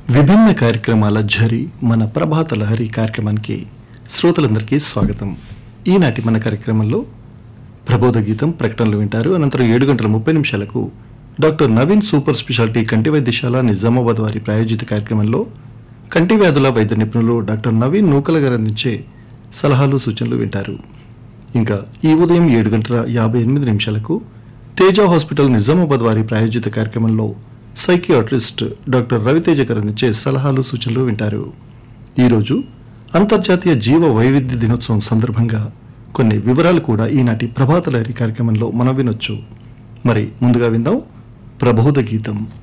విభిన్న కార్యక్రమాల ఝరి మన ప్రభాత లహరి కార్యక్రమానికి శ్రోతలందరికీ స్వాగతం ఈనాటి మన కార్యక్రమంలో ప్రబోధ గీతం ప్రకటనలు వింటారు అనంతరం ఏడు గంటల ముప్పై నిమిషాలకు డాక్టర్ నవీన్ సూపర్ స్పెషాలిటీ కంటి వైద్యశాల నిజామాబాద్ వారి ప్రాయోజిత కార్యక్రమంలో కంటి వ్యాధుల వైద్య నిపుణులు డాక్టర్ నవీన్ నూకల గారు అందించే సలహాలు సూచనలు వింటారు ఇంకా ఈ ఉదయం ఏడు గంటల యాభై ఎనిమిది నిమిషాలకు తేజ హాస్పిటల్ నిజామాబాద్ వారి ప్రాయోజిత కార్యక్రమంలో సైకియాట్రిస్ట్ డాక్టర్ రవితేజ గారు అందించే సలహాలు సూచనలు వింటారు ఈరోజు అంతర్జాతీయ జీవ వైవిధ్య దినోత్సవం సందర్భంగా కొన్ని వివరాలు కూడా ఈనాటి ప్రభాత లహరి కార్యక్రమంలో మనం వినొచ్చు మరి ముందుగా విందాం ప్రబోధ గీతం